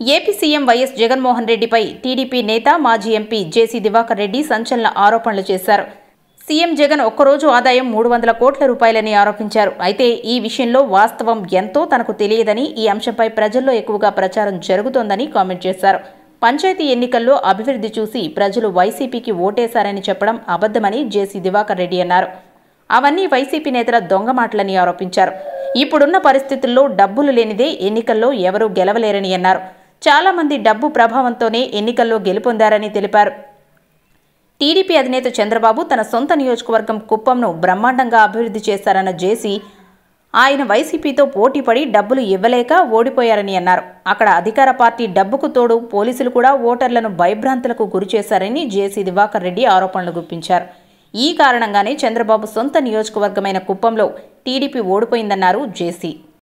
AP CM YS Jaganmohan రెడ్డిపై TDP నేత మాజీ ఎంపీ జేసీ దివాకర్ రెడ్డి సంచలన ఆరోపణలు చేశారు సీఎం జగన్ ఒక్కరోజు ఆదాయం మూడు వందల కోట్ల రూపాయలని ఆరోపించారు అయితే ఈ విషయంలో వాస్తవం ఎంతో తనకు తెలియదని ఈ అంశంపై ప్రజల్లో ఎక్కువగా ప్రచారం జరుగుతోందని కామెంట్ చేశారు పంచాయతీ ఎన్నికల్లో అభివృద్ధి చూసి ప్రజలు వైసీపీకి ఓటేశారని చెప్పడం అబద్ధమని జేసీ దివాకర్ రెడ్డి అన్నారు అవన్నీ వైసీపీ నేతల దొంగ మాటలని ఆరోపించారు ఇప్పుడున్న పరిస్థితుల్లో డబ్బులు లేనిదే ఎన్నికల్లో ఎవరూ గెలవలేరని అన్నారు చాలా మంది డబ్బు ప్రభావంతోనే ఎన్నికల్లో గెలుపొందారని తెలిపారు టీడీపీ అధినేత చంద్రబాబు తన సొంత నియోజకవర్గం కుప్పంను బ్రహ్మాండంగా అభివృద్ధి చేశారన్న జేసీ ఆయన వైసీపీతో పోటీపడి డబ్బులు ఇవ్వలేక ఓడిపోయారని అన్నారు అక్కడ అధికార పార్టీ డబ్బుకు తోడు పోలీసులు కూడా ఓటర్లను భయభ్రాంతులకు గురిచేశారని జేసీ దివాకర్ రెడ్డి ఆరోపణలు గుప్పించారు ఈ కారణంగానే చంద్రబాబు సొంత నియోజకవర్గమైన కుప్పంలో టీడీపీ ఓడిపోయిందన్నారు జేసీ